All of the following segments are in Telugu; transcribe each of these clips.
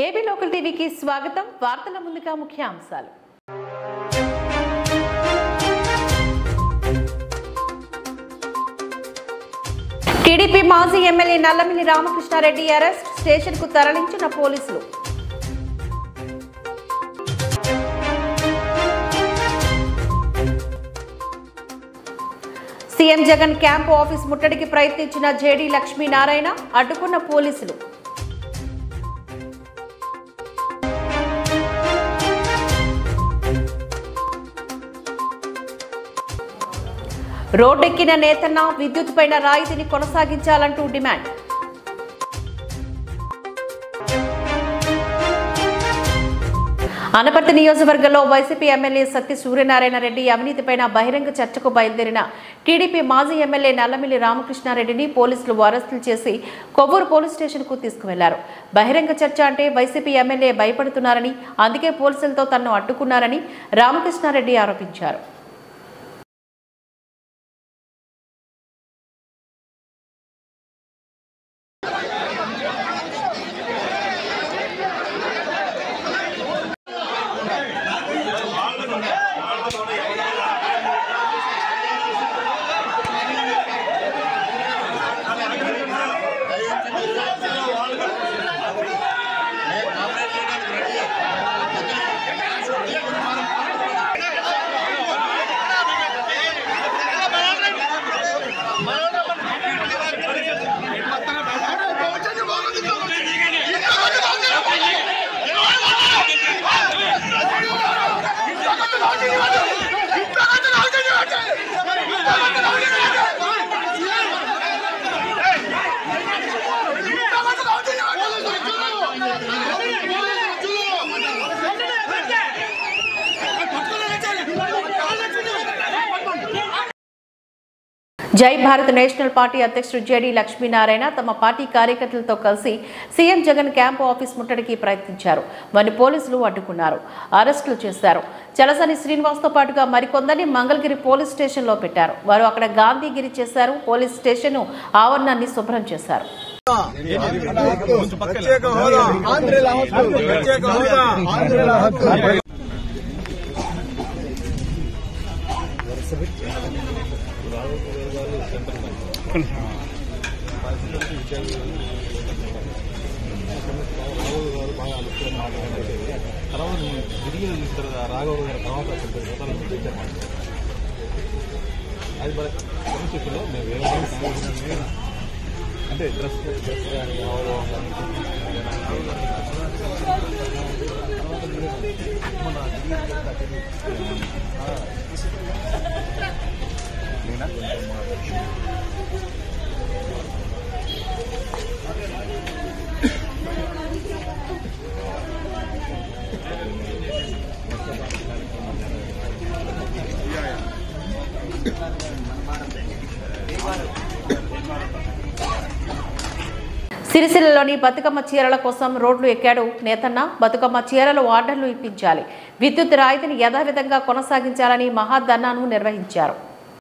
ఏబీ లోకల్ టీవీకి స్వాగతం వార్తల ముందుగా ముఖ్య అంశాలు టీడీపీ మాజీ MLA Nallamilli Ramakrishna Reddy arrest station కు తరలించిన పోలీసులు సీఎం జగన్ క్యాంపు ఆఫీస్ ముట్టడికి ప్రయత్నించిన జేడీ లక్ష్మీనారాయణ అడ్డుకున్న పోలీసులు రోడ్డెక్కిన నేతన్న విద్యుత్ పైన రాయితీని కొనసాగించాలంటూ డిమాండ్ అనపర్తి నియోజకవర్గంలో వైసీపీ ఎమ్మెల్యే సత్య సూర్యనారాయణ రెడ్డి అవినీతిపైన బహిరంగ చర్చకు బయలుదేరిన టీడీపీ మాజీ ఎమ్మెల్యే నల్లమిల్లి రామకృష్ణారెడ్డిని పోలీసులు అరెస్టులు చేసి కొవ్వూరు పోలీస్ స్టేషన్కు తీసుకువెళ్లారు బహిరంగ చర్చ అంటే వైసీపీ ఎమ్మెల్యే భయపడుతున్నారని అందుకే పోలీసులతో తనను అడ్డుకున్నారని రామకృష్ణారెడ్డి ఆరోపించారు జై భారత్ నేషనల్ పార్టీ అధ్యక్షుడు జేడీ లక్ష్మీనారాయణ తమ పార్టీ కార్యకర్తలతో కలిసి సీఎం జగన్ క్యాంపు ఆఫీస్ ముట్టడికి ప్రయత్నించారు వారిని పోలీసులు అడ్డుకున్నారు అరెస్టులు చేశారు చలసాని శ్రీనివాస్తో పాటుగా మరికొందరిని మంగళగిరి పోలీస్ స్టేషన్లో పెట్టారు వారు అక్కడ గాంధీగిరి చేశారు పోలీస్ స్టేషన్ ఆవరణాన్ని శుభ్రం చేశారు ప్రత్యేక హోదా ఆంధ్రుల హక్కు ప్రత్యేక హోదా ఆంధ్రుల హక్కు సిరిసిల్లలోని బతుకమ్మ చీరల కోసం రోడ్లు ఎక్కాడు నేతన్న బతుకమ్మ చీరలు ఆర్డర్లు ఇప్పించాలి విద్యుత్ రాయితీని యథావిధంగా కొనసాగించాలని మహాధర్నాను నిర్వహించారు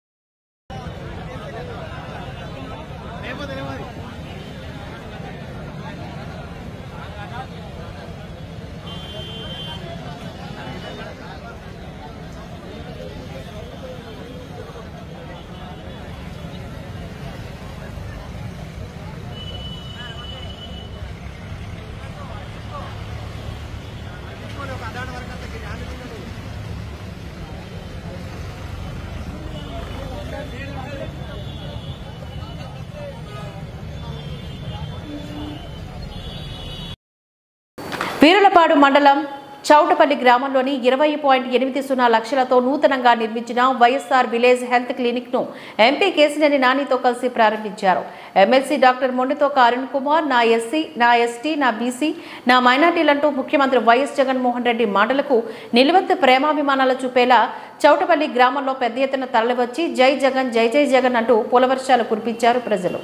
వీరులపాడు మండలం చౌటపల్లి గ్రామంలోని ఇరవై పాయింట్ ఎనిమిది సున్నా లక్షలతో నూతనంగా నిర్మించిన వైఎస్ఆర్ విలేజ్ హెల్త్ క్లినిక్ ను ఎంపీ కేసినేని నానితో కలిసి ప్రారంభించారు ఎమ్మెల్సీ డాక్టర్ మొండితోక అరుణ్ కుమార్ నా ఎస్సీ నా ఎస్టీ నా బీసీ నా మైనార్టీలంటూ ముఖ్యమంత్రి వైఎస్ జగన్మోహన్ రెడ్డి మాటలకు నిలువెత్తు ప్రేమాభిమానాలు చూపేలా చౌటపల్లి గ్రామంలో పెద్ద ఎత్తున తరలివచ్చి జై జగన్ జై జై జగన్ అంటూ పూలవర్షాలు కురిపించారు ప్రజలు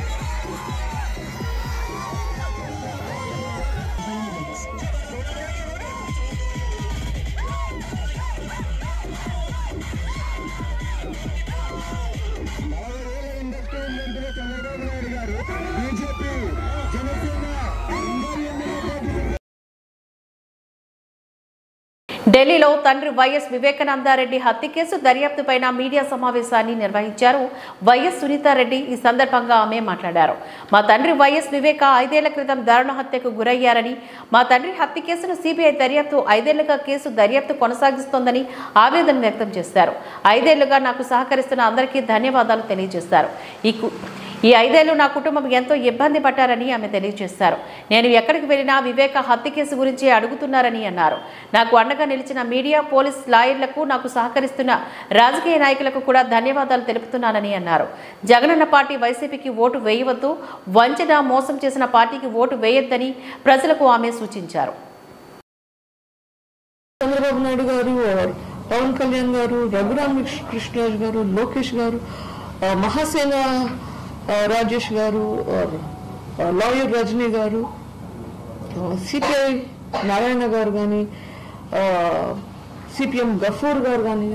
Thank ఢిల్లీలో తండ్రి వైఎస్ వివేకానందారెడ్డి హత్య కేసు దర్యాప్తుపైన మీడియా సమావేశాన్ని నిర్వహించారు వైఎస్ సునీతారెడ్డి ఈ సందర్భంగా ఆమె మాట్లాడారు మా తండ్రి వైఎస్ వివేక ఐదేళ్ల క్రితం దారుణ హత్యకు గురయ్యారని మా తండ్రి హత్య కేసును సిబిఐ దర్యాప్తు ఐదేళ్లుగా కేసు దర్యాప్తు కొనసాగిస్తోందని ఆవేదన వ్యక్తం చేశారు ఐదేళ్లుగా నాకు సహకరిస్తున్న అందరికీ ధన్యవాదాలు తెలియజేశారు ఈ కు- ఈ ఐదేళ్లు నా కుటుంబం ఎంతో ఇబ్బంది పడ్డారని ఆమె తెలియజేశారు నేను ఎక్కడికి వెళ్ళినా వివేక హత్య కేసు గురించి అడుగుతున్నారని అన్నారు నాకు అండగా నిలిచిన మీడియా పోలీస్ లాయర్లకు నాకు సహకరిస్తున్న రాజకీయ నాయకులకు కూడా ధన్యవాదాలు తెలుపుతున్నానని అన్నారు జగనన్న పార్టీ వైసీపీకి ఓటు వేయవద్దు వంచన మోసం చేసిన పార్టీకి ఓటు వేయొద్దని ప్రజలకు ఆమె సూచించారు చంద్రబాబు నాయుడు గారు or పవన్ కళ్యాణ్ గారు రఘురామ్ కృష్ణరాజు గారు లోకేష్ గారు ఆ, మహాసేన ఆ, రాజేష్ గారు or, ఆ, లాయర్ రజనీ గారు సిపిఐ నారాయణ గారు కానీ సిపిఎం గఫూర్ గారు కానీ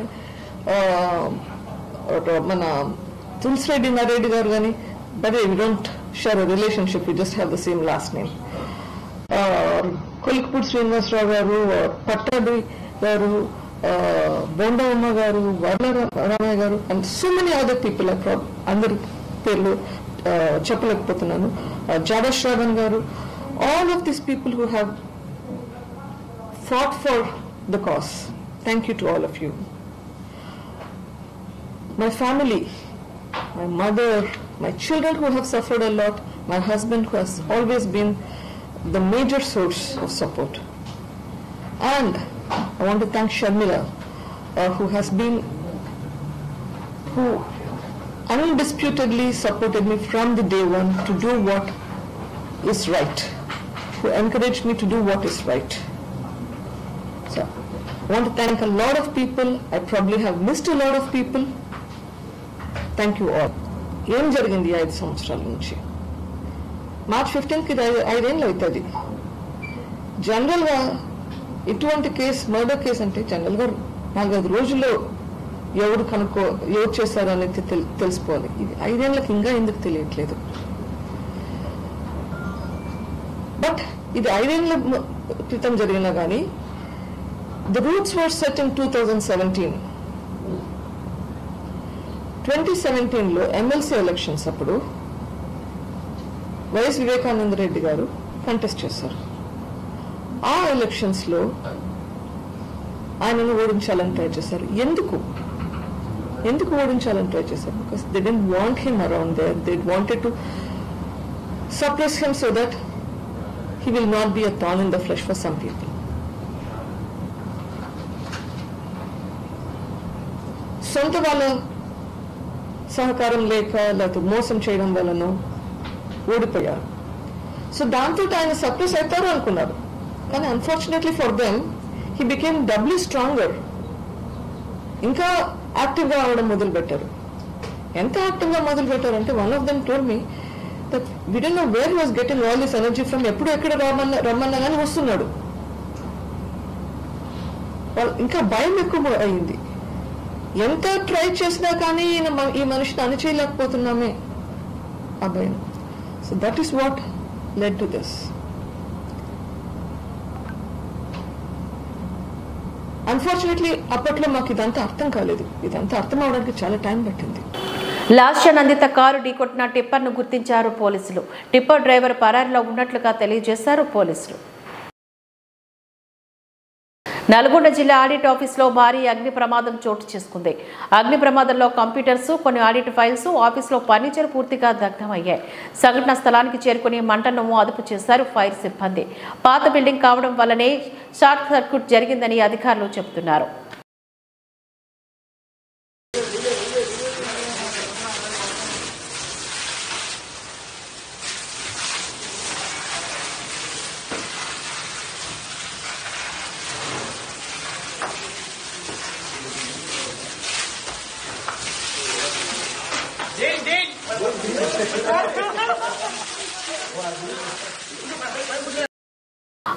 మన తులసిరెడ్డి నారెడ్డి గారు కానీ but we don't share relationship we just have the same last name Kolikapudi Srinivasarao గారు పట్టాడి గారు బోండమ్మ గారు వర్ల రామయ్య గారు and so many other people అందరి పేర్లు ఆ, చెప్పలేకపోతున్నాను జాడా శ్రావణ్ గారు all of this people who have fought for the cause. Thank you to all of you. My family, my mother, my children who have suffered a lot, my husband who has always been the major source of support. And I want to thank Sharmila, uh, who has been, who undisputedly supported me from the day one to do what is right, who encouraged me to do what is right. So, I want to thank a lot of people. I probably have missed a lot of people. Thank you all ఏం జరిగింది ఈ ఐదు సంవత్సరాల నుంచి మార్చ్ ఫిఫ్టీన్త్కి ఇది ఐదు- ఐదేళ్ళు అవుతుంది జనరల్గా ఇటువంటి కేసు మర్డర్ కేసు అంటే జనరల్గా నాలుగైదు రోజుల్లో ఎవరు కనుక్కో ఎవరు చేశారు అనేది తెల్- తెలిసిపోవాలి ఇది ఐదేళ్ళకి ఇంకా ఎందుకు తెలియట్లేదు బట్ ఇది ఐదేళ్ల మ- క్రితం జరిగినా కానీ The roots were set in 2017. 2017 లో ఎమ్మెల్సీ ఎలక్షన్స్ అప్పుడు వైఎస్ వివేకానంద రెడ్డి గారు కంటెస్ట్ చేశారు ఆ ఎలక్షన్స్ లో ఆయనను ఓడించాలని ట్రై చేశారు ఎందుకు ఎందుకు ఓడించాలని ట్రై చేశారు because they didn't want him around there they wanted to suppress him so that he will not be a thorn in the flesh for some people సొంత వాళ్ళ సహకారం లేక లేకపోతే మోసం చేయడం వలన ఓడిపోయారు సో దాంతో ఆయన సక్సెస్ అవుతారు అనుకున్నారు కానీ unfortunately for them he became doubly stronger ఇంకా యాక్టివ్గా అవడం మొదలు పెట్టారు ఎంత యాక్టివ్గా మొదలు పెట్టారంటే one of them told me that we don't know where was getting all this energy from ఎప్పుడు ఎక్కడ రమ్మన్నా రమ్మన్నా కానీ వస్తున్నాడు వాళ్ళు ఇంకా భయం ఎక్కువ అయింది ఎంత ట్రై చేసినా కానీ ఈయన మ- ఈ మనిషిని అణిచేయలేకపోతున్నామే ఆ భయం so that is what led to this unfortunately అప్పట్లో మాకు ఇదంతా అర్థం కాలేదు ఇదంతా అర్థం అవడానికి చాలా టైం పట్టింది లాస్ట్ నందిత కారు ఢీకొట్టిన టిప్పర్ను గుర్తించారు పోలీసులు టిప్పర్ డ్రైవర్ పరారిలో ఉన్నట్లుగా తెలియజేశారు పోలీసులు నల్గొండ జిల్లా ఆడిట్ ఆఫీస్లో భారీ అగ్ని ప్రమాదం చోటు చేసుకుంది అగ్ని ప్రమాదంలో కంప్యూటర్స్ కొన్ని ఆడిట్ ఫైల్స్ ఆఫీస్లో ఫర్నిచర్ పూర్తిగా దగ్ధమయ్యాయి సంఘటన స్థలానికి చేరుకుని మంటలను అదుపు చేశారు ఫైర్ సిబ్బంది పాత బిల్డింగ్ కావడం వల్లనే షార్ట్ సర్క్యూట్ జరిగిందని అధికారులు చెబుతున్నారు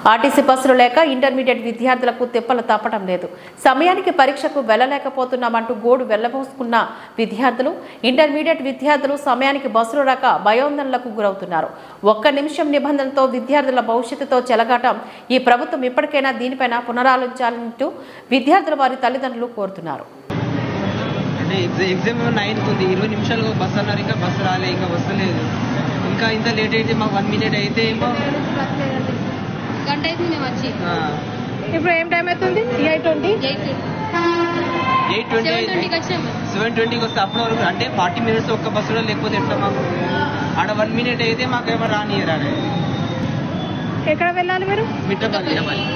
ఆర్టీసీ బస్సులు లేక ఇంటర్మీడియట్ విద్యార్థులకు తిప్పలు తప్పడం లేదు సమయానికి పరీక్షకు వెళ్లలేకపోతున్నామంటూ గోడు వెళ్లబోసుకున్న విద్యార్థులు ఇంటర్మీడియట్ విద్యార్థులు సమయానికి బస్సులు రాక భయోందనలకు గురవుతున్నారు ఒక్క నిమిషం నిబంధనలతో విద్యార్థుల భవిష్యత్తుతో చెలగాటం ఈ ప్రభుత్వం ఇప్పటికైనా దీనిపైన పునరాలోచించాలంటూ విద్యార్థుల వారి తల్లిదండ్రులు కోరుతున్నారు అంటే ఎగ్జామ్ ఎగ్జామ్ నైన్కి ఉంది ఇరవై నిమిషాలు బస్ అన్నారు ఇంకా బస్సు రాలే ఇంకా వస్తలేదు ఇంకా ఇంత లేట్ అయితే మాకు వన్ మినిట్ అయితే ఏమో గంట అవుతుంది మేము వచ్చి ఆ, ఇప్పుడు ఏం టైం అవుతుంది eight twenty eight eight twenty seven ట్వంటీకి వచ్చాము సెవెన్ ట్వంటీకి వస్తే అప్పటి వరకు అంటే ఫార్టీ మినిట్స్ ఒక్క బస్సులో లేకపోతే ఎట్లా మాకు ఆడ వన్ మినిట్ అయితే మాకు ఏమో రానియరా ఎక్కడ వెళ్ళాలి మీరు మిట్టపల్లి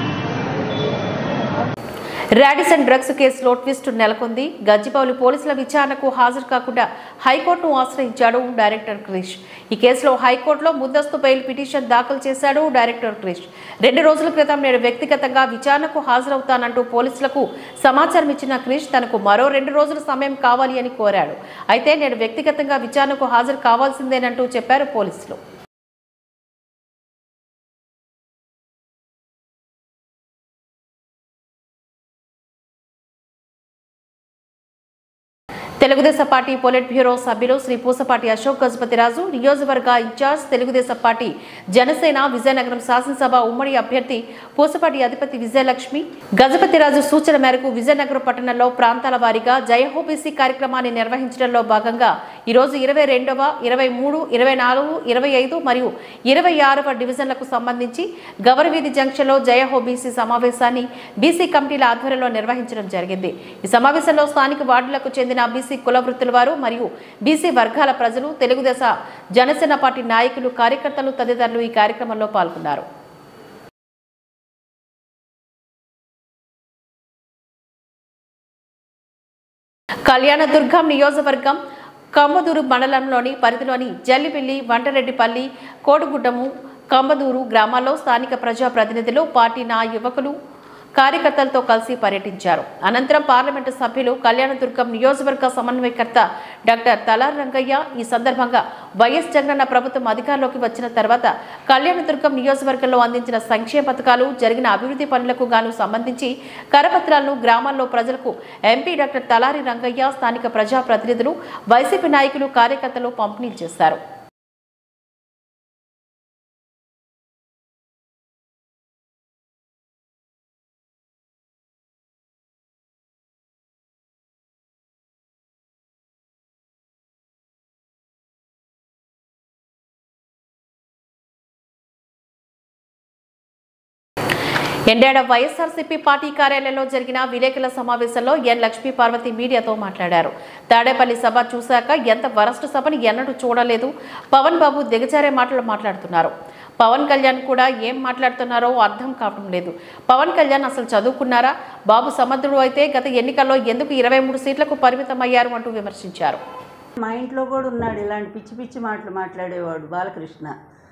రాడిసన్ డ్రగ్స్ కేసులో ట్విస్ట్ నెలకొంది గజ్జిపౌలి పోలీసుల విచారణకు హాజరు కాకుండా హైకోర్టును ఆశ్రయించాడు డైరెక్టర్ క్రిష్ ఈ కేసులో హైకోర్టులో ముందస్తు బెయిల్ పిటిషన్ దాఖలు చేశాడు డైరెక్టర్ క్రిష్ రెండు రోజుల క్రితం నేను వ్యక్తిగతంగా విచారణకు హాజరవుతానంటూ పోలీసులకు సమాచారం ఇచ్చిన క్రిష్ తనకు మరో రెండు రోజుల సమయం కావాలి అని కోరాడు అయితే నేను వ్యక్తిగతంగా విచారణకు హాజరు కావాల్సిందేనంటూ చెప్పారు పోలీసులు తెలుగుదేశం పార్టీ పొలిట్ బ్యూరో సభ్యులు శ్రీ పూసపాటి అశోక్ గజపతిరాజు నియోజకవర్గ ఇన్ఛార్జ్ తెలుగుదేశం పార్టీ జనసేన విజయనగరం శాసనసభ ఉమ్మడి అభ్యర్థి పూసపాటి అధిపతి విజయలక్ష్మి గజపతిరాజు సూచన మేరకు విజయనగరం పట్టణంలో ప్రాంతాల వారీగా జయహోబీసీ కార్యక్రమాన్ని నిర్వహించడంలో భాగంగా ఈరోజు ఇరవై రెండవ ఇరవై మూడు ఇరవై నాలుగు ఇరవై ఐదు మరియు ఇరవై ఆరవ డివిజన్లకు సంబంధించి గౌరవీధి జంక్షన్లో జయహోబీసీ సమావేశాన్ని బీసీ కమిటీల ఆధ్వర్యంలో నిర్వహించడం జరిగింది ఈ సమావేశంలో స్థానిక వార్డులకు చెందిన బీసీ కుల వృత్తుల వారు మరియు బీసీ వర్గాల ప్రజలు తెలుగుదేశ జనసేన పార్టీ నాయకులు కార్యకర్తలు తదితరులు ఈ కార్యక్రమంలో పాల్గొన్నారు కళ్యాణదుర్గం నియోజకవర్గం కమ్మదూరు మండలంలోని పరిధిలోని జల్లిపిల్లి వంటరెడ్డిపల్లి కోడుగుడ్డము కంబదూరు గ్రామాల్లో స్థానిక ప్రజాప్రతినిధులు పార్టీ నా యువకులు కార్యకర్తలతో కలిసి పర్యటించారు అనంతరం పార్లమెంటు సభ్యులు కళ్యాణదుర్గం నియోజకవర్గ సమన్వయకర్త డాక్టర్ తలార్ రంగయ్య ఈ సందర్భంగా వైఎస్ జగనన్న ప్రభుత్వం అధికారంలోకి వచ్చిన తర్వాత కళ్యాణదుర్గం నియోజకవర్గంలో అందించిన సంక్షేమ పథకాలు జరిగిన అభివృద్ధి పనులకు గాను సంబంధించి కరపత్రాలను గ్రామాల్లో ప్రజలకు ఎంపీ డాక్టర్ తలారి రంగయ్య స్థానిక ప్రజాప్రతినిధులు వైసీపీ నాయకులు కార్యకర్తలు పంపిణీ చేశారు ఎండాడ వైఎస్ఆర్సీపీ పార్టీ కార్యాలయంలో జరిగిన విలేకరుల సమావేశంలో ఎన్ లక్ష్మీ పార్వతి మీడియాతో మాట్లాడారు తాడేపల్లి సభ చూశాక ఎంత వరస్ట్ సభని ఎన్నడూ చూడలేదు పవన్ బాబు దిగజారే మాటలు మాట్లాడుతున్నారు పవన్ కళ్యాణ్ కూడా ఏం మాట్లాడుతున్నారో అర్థం కావడం లేదు పవన్ కళ్యాణ్ అసలు చదువుకున్నారా బాబు సమర్థుడు అయితే గత ఎన్నికల్లో ఎందుకు ఇరవై మూడు సీట్లకు పరిమితమయ్యారు అంటూ విమర్శించారు మా ఇంట్లో కూడా ఉన్నాడు ఇలాంటి పిచ్చి పిచ్చి మాటలు మాట్లాడేవాడు బాలకృష్ణ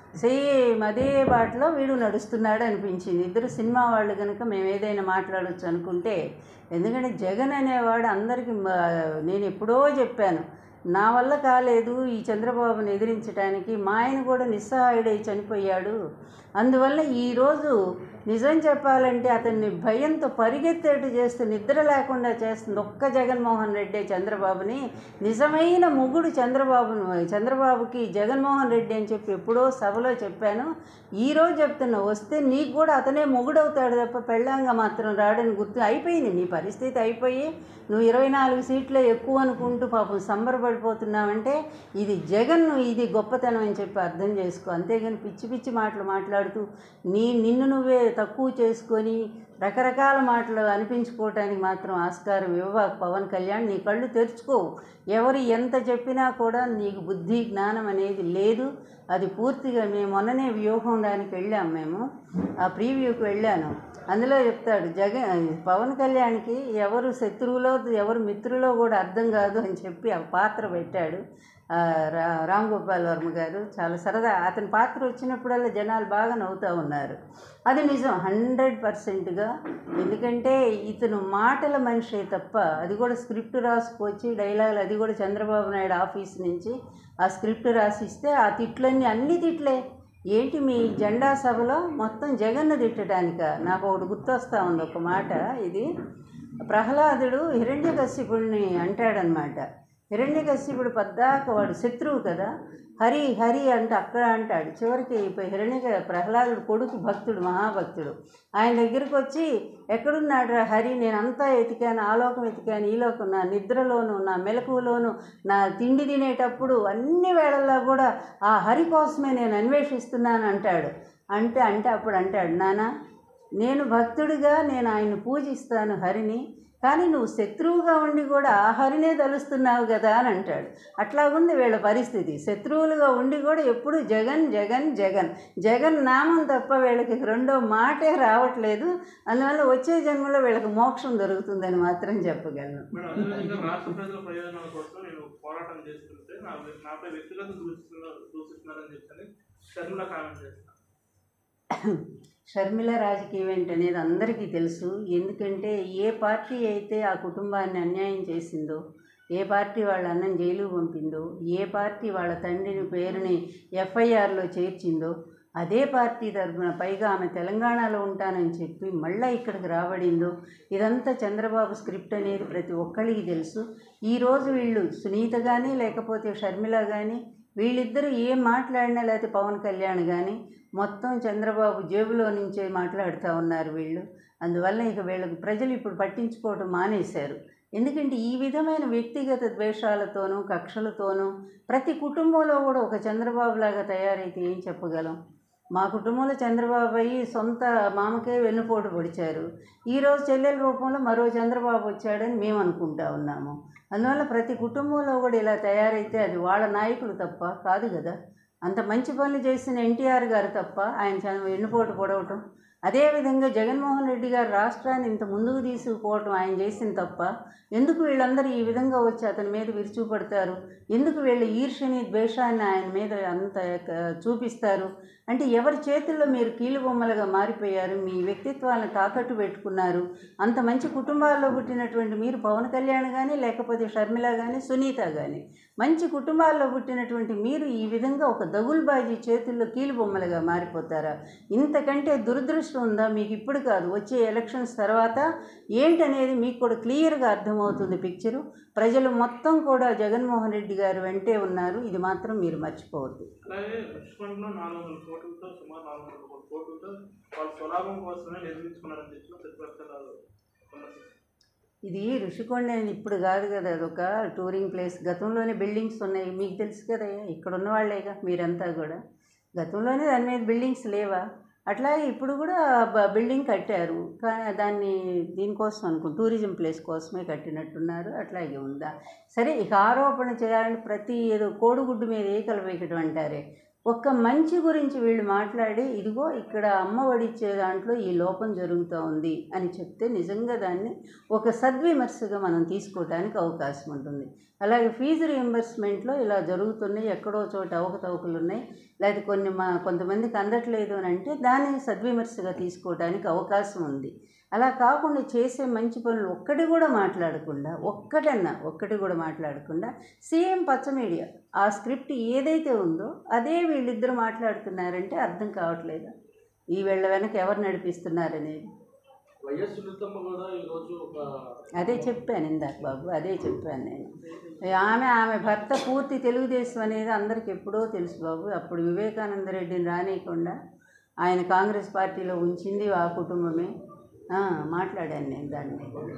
సేమ్ అదే బాటలో వీడు నడుస్తున్నాడు అనిపించింది ఇద్దరు సినిమా వాళ్ళు కనుక మేము ఏదైనా మాట్లాడొచ్చు అనుకుంటే ఎందుకంటే జగన్ అనేవాడు అందరికీ మ- నేను ఎప్పుడో చెప్పాను నా వల్ల కాలేదు ఈ చంద్రబాబుని ఎదిరించడానికి మా ఆయన కూడా నిస్సహాయుడై చనిపోయాడు అందువల్ల ఈరోజు నిజం చెప్పాలంటే అతన్ని భయంతో పరిగెత్తేట్టు చేస్తూ నిద్ర లేకుండా చేస్తుంది ఒక్క జగన్మోహన్ రెడ్డి చంద్రబాబుని నిజమైన ముగుడు చంద్రబాబును చంద్రబాబుకి జగన్మోహన్ రెడ్డి అని చెప్పి ఎప్పుడో సభలో చెప్పాను ఈరోజు చెప్తున్నా వస్తే నీకు కూడా అతనే మొగుడవుతాడు తప్ప పెళ్ళాంగా మాత్రం రాడని గుర్తు అయిపోయింది నీ పరిస్థితి అయిపోయి నువ్వు ఇరవై నాలుగు సీట్లే ఎక్కువ అనుకుంటూ పాపం సంబరపడిపోతున్నావంటే ఇది జగన్ ఇది గొప్పతనం అని చెప్పి అర్థం చేసుకో అంతేగాని పిచ్చి పిచ్చి మాటలు మాట్లాడుతూ నీ నిన్ను నువ్వే తక్కువ చేసుకొని రకరకాల మాటలు అనిపించుకోవటానికి మాత్రం ఆస్కారం ఇవ్వక పవన్ కళ్యాణ్ నీ కళ్ళు తెరుచుకోవు ఎవరు ఎంత చెప్పినా కూడా నీకు బుద్ధి జ్ఞానం అనేది లేదు అది పూర్తిగా మేము మొన్ననే వ్యూహం దానికి వెళ్ళాం మేము ఆ ప్రీవ్యూకి వెళ్ళాను అందులో చెప్తాడు జగన్ పవన్ కళ్యాణ్కి ఎవరు శత్రువులో ఎవరు మిత్రులో కూడా అర్థం కాదు అని చెప్పి ఆ పాత్ర పెట్టాడు ఆ, రా రామ్ గోపాల్ వర్మ గారు చాలా సరదా అతని పాత్ర వచ్చినప్పుడల్లా జనాలు బాగా నవ్వుతూ ఉన్నారు అది నిజం హండ్రెడ్ పర్సెంట్గా ఎందుకంటే ఇతను మాటల మనిషే తప్ప అది కూడా స్క్రిప్ట్ రాసుకొచ్చి డైలాగులు అది కూడా చంద్రబాబు నాయుడు ఆఫీస్ నుంచి ఆ స్క్రిప్ట్ రాసిస్తే ఆ తిట్లన్నీ అన్ని తిట్లే ఏంటి మీ జెండా సభలో మొత్తం జగన్ను తిట్టడానిక నాకు ఒకటి గుర్తొస్తా ఉంది ఒక మాట ఇది ప్రహ్లాదుడు హిరణ్యకశ్యపుడిని అంటాడనమాట హిరణ్యకశ్యపుడు పద్దాక వాడు శత్రువు కదా హరి హరి అంటే అక్కడ అంటాడు చివరికి ఇప్పుడు హిరణ్య ప్రహ్లాదుడు కొడుకు భక్తుడు మహాభక్తుడు ఆయన దగ్గరికి వచ్చి ఎక్కడున్నాడు రా హరి నేను అంతా ఎతికాను ఆ లోకం ఎతికాను ఈ లోకం నా నిద్రలోను నా మెలకువలోను నా తిండి తినేటప్పుడు అన్ని వేళల్లో కూడా ఆ హరి కోసమే నేను అన్వేషిస్తున్నాను అంటాడు అంటే అంటే అప్పుడు అంటాడు నానా నేను భక్తుడిగా నేను ఆయన్ని పూజిస్తాను హరిని కానీ నువ్వు శత్రువుగా ఉండి కూడా ఆ హరినే తలుస్తున్నావు కదా అని అంటాడు అట్లాగుంది వీళ్ళ పరిస్థితి శత్రువులుగా ఉండి కూడా ఎప్పుడు జగన్ జగన్ జగన్ జగన్ నామం తప్ప వీళ్ళకి రెండో మాటే రావట్లేదు అందువల్ల వచ్చే జన్మలో వీళ్ళకి మోక్షం దొరుకుతుందని మాత్రం చెప్పగలను మేడం అదేవిధంగా రాష్ట్ర ప్రజల ప్రయోజనాల కోసం నేను పోరాటం చేస్తుంటే నా నాపై వ్యక్తిగత దూషిస్తున్నారు దూషిస్తున్నారని చెప్పని షర్మిల కామెంట్ చేస్తాను షర్మిల రాజకీయం ఏంటి అనేది అందరికీ తెలుసు ఎందుకంటే ఏ పార్టీ అయితే ఆ కుటుంబాన్ని అన్యాయం చేసిందో ఏ పార్టీ వాళ్ళ అన్నం జైలు పంపిందో ఏ పార్టీ వాళ్ళ తండ్రిని పేరుని ఎఫ్ఐఆర్లో చేర్చిందో అదే పార్టీ తరఫున పైగా ఆమె తెలంగాణలో ఉంటానని చెప్పి మళ్ళీ ఇక్కడికి రాబడిందో ఇదంతా చంద్రబాబు స్క్రిప్ట్ అనేది ప్రతి ఒక్కరికి తెలుసు ఈరోజు వీళ్ళు సునీత కానీ లేకపోతే షర్మిల కానీ వీళ్ళిద్దరూ ఏం మాట్లాడినా లేకపోతే పవన్ కళ్యాణ్ కానీ మొత్తం చంద్రబాబు జేబులో నుంచే మాట్లాడుతూ ఉన్నారు వీళ్ళు అందువల్ల ఇక వీళ్ళకి ప్రజలు ఇప్పుడు పట్టించుకోవడం మానేశారు ఎందుకంటే ఈ విధమైన వ్యక్తిగత ద్వేషాలతోనూ కక్షలతోనూ ప్రతి కుటుంబంలో కూడా ఒక చంద్రబాబు లాగా తయారైతే ఏం చెప్పగలం మా కుటుంబంలో చంద్రబాబు అయ్యి సొంత మామకే వెన్నుపోటు పొడిచారు ఈరోజు చెల్లెల రూపంలో మరో చంద్రబాబు వచ్చాడని మేము అనుకుంటా ఉన్నాము అందువల్ల ప్రతి కుటుంబంలో కూడా ఇలా తయారైతే అది వాళ్ళ నాయకులు తప్ప కాదు కదా అంత మంచి పనులు చేసిన ఎన్టీఆర్ గారు తప్ప ఆయన చ- వెన్నుపోటు పొడవటం అదేవిధంగా జగన్మోహన్ రెడ్డి గారు రాష్ట్రాన్ని ఇంత ముందుకు తీసుకుపోవటం ఆయన చేసిన తప్ప ఎందుకు వీళ్ళందరూ ఈ విధంగా వచ్చి అతని మీద విరుచుపడతారు ఎందుకు వీళ్ళ ఈర్ష్యని ద్వేషాన్ని ఆయన మీద అంత క- చూపిస్తారు అంటే ఎవరి చేతుల్లో మీరు కీలుబొమ్మలుగా మారిపోయారు మీ వ్యక్తిత్వాలను తాకట్టు పెట్టుకున్నారు అంత మంచి కుటుంబాల్లో పుట్టినటువంటి మీరు పవన్ కళ్యాణ్ కానీ లేకపోతే షర్మిల కానీ సునీత కానీ మంచి కుటుంబాల్లో పుట్టినటువంటి మీరు ఈ విధంగా ఒక దగుల్బాజీ చేతుల్లో కీలుబొమ్మలుగా మారిపోతారా ఇంతకంటే దురదృష్టం ఉందా మీకు ఇప్పుడు కాదు వచ్చే ఎలక్షన్స్ తర్వాత ఏంటనేది మీకు కూడా క్లియర్గా అర్థమవుతుంది పిక్చరు ప్రజలు మొత్తం కూడా జగన్మోహన్ రెడ్డి గారు వెంటే ఉన్నారు ఇది మాత్రం మీరు మర్చిపోవద్దు అలాగే లక్ష్మణ్లో నాలుగు వందల కోట్లతో సుమారు నాలుగు వందల కోట్లతో వాళ్ళ స్వలాభం కోసమే నిర్మించుకున్నారని చెప్పిన ప్రతిపక్షాలు విమర్శించారు. ఇది ఋషికొండ అనేది ఇప్పుడు కాదు కదా అదొక టూరింగ్ ప్లేస్ గతంలోనే బిల్డింగ్స్ ఉన్నాయి మీకు తెలుసు కదా ఇక్కడ ఉన్న వాళ్ళేగా మీరంతా కూడా గతంలోనే దాని మీద బిల్డింగ్స్ లేవా అట్లాగే ఇప్పుడు కూడా బ- బిల్డింగ్ కట్టారు కానీ దాన్ని దీనికోసం అనుకో టూరిజం ప్లేస్ కోసమే కట్టినట్టున్నారు అట్లాగే ఉందా సరే ఇక ఆరోపణ చేయాలని ప్రతి ఏదో కోడిగుడ్డు మీద ఏకలు వేయటం అంటారే ఒక్క మంచి గురించి వీళ్ళు మాట్లాడి ఇదిగో ఇక్కడ అమ్మ ఒడిచ్చే దాంట్లో ఈ లోపం జరుగుతూ ఉంది అని చెప్తే నిజంగా దాన్ని ఒక సద్విమర్శగా మనం తీసుకోవడానికి అవకాశం ఉంటుంది అలాగే ఫీజు రియంబర్స్మెంట్లో ఇలా జరుగుతున్నాయి ఎక్కడో చోట అవకతవకలు ఉన్నాయి లేకపోతే కొన్ని మా కొంతమందికి అందట్లేదు అని అంటే దాన్ని సద్విమర్శగా తీసుకోవడానికి అవకాశం ఉంది అలా కాకుండా చేసే మంచి పనులు ఒక్కటి కూడా మాట్లాడకుండా ఒక్కటన్నా ఒక్కటి కూడా మాట్లాడకుండా సేమ్ పచ్చ మీడియా ఆ స్క్రిప్ట్ ఏదైతే ఉందో అదే వీళ్ళిద్దరు మాట్లాడుతున్నారంటే అర్థం కావట్లేదు ఈ వీళ్ళ వెనక ఎవరు నడిపిస్తున్నారనేది వైఎస్ సునీతమ్మ కూడా ఈరోజు ఒక అదే చెప్పాను ఇందాక బాబు అదే చెప్పాను నేను ఆమె ఆమె భర్త పూర్తి తెలుగుదేశం అనేది అందరికి ఎప్పుడో తెలుసు బాబు అప్పుడు వివేకానంద రెడ్డిని రానియకుండా ఆయన కాంగ్రెస్ పార్టీలో ఉంచింది ఆ కుటుంబమే ఆ, మాట్లాడాను నేను దాని మీద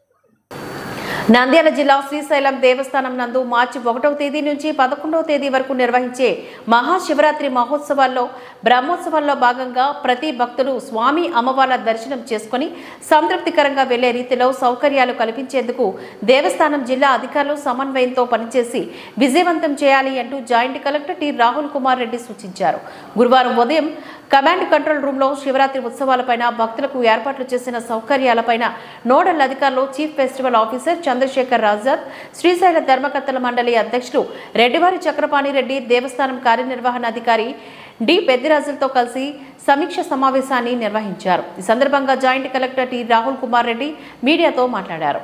నంద్యాల జిల్లా శ్రీశైలం దేవస్థానం నందు మార్చి ఒకటవ తేదీ నుంచి పదకొండవ తేదీ వరకు నిర్వహించే మహాశివరాత్రి మహోత్సవాల్లో బ్రహ్మోత్సవాల్లో భాగంగా ప్రతి భక్తులు స్వామి అమ్మవార్ల దర్శనం చేసుకుని సంతృప్తికరంగా వెళ్లే రీతిలో సౌకర్యాలు కల్పించేందుకు దేవస్థానం జిల్లా అధికారులు సమన్వయంతో పనిచేసి విజయవంతం చేయాలి అంటూ joint collector T Rahul Kumar Reddy సూచించారు గురువారం ఉదయం కమాండ్ కంట్రోల్ రూమ్లో శివరాత్రి ఉత్సవాలపైన భక్తులకు ఏర్పాట్లు చేసిన సౌకర్యాలపైన నోడల్ అధికారులు చీఫ్ ఫెస్టివల్ ఆఫీసర్ చంద్రశేఖర్ రాజాద్ శ్రీశైల ధర్మకర్తల మండలి అధ్యక్షులు రెడ్డివారి చక్రపాణి రెడ్డి దేవస్థానం కార్యనిర్వహణాధికారి డి పెద్దిరాజులతో కలిసి సమీక్ష సమావేశాన్ని నిర్వహించారు ఈ సందర్భంగా joint collector T Rahul Kumar Reddy మీడియాతో మాట్లాడారు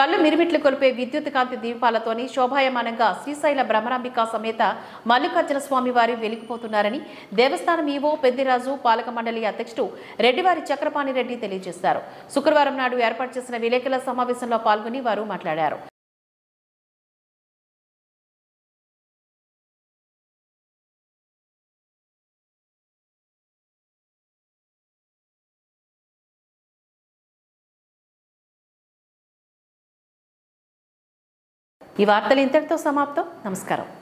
కళ్ళు మిరిమిట్లు కొలిపే విద్యుత్ కాంతి దీపాలతోని శోభాయమానంగా శ్రీశైల భ్రమరాంబిక సమేత మల్లికార్జున స్వామి వారి వెలిగిపోతున్నారని దేవస్థానం ఈవో పెద్దిరాజు పాలక మండలి అధ్యక్షుడు రెడ్డివారి చక్రపాణి రెడ్డి తెలియజేశారు శుక్రవారం నాడు ఏర్పాటు చేసిన విలేకరుల సమావేశంలో పాల్గొని వారు మాట్లాడారు ఈ వార్తలు ఇంతటితో సమాప్తం నమస్కారం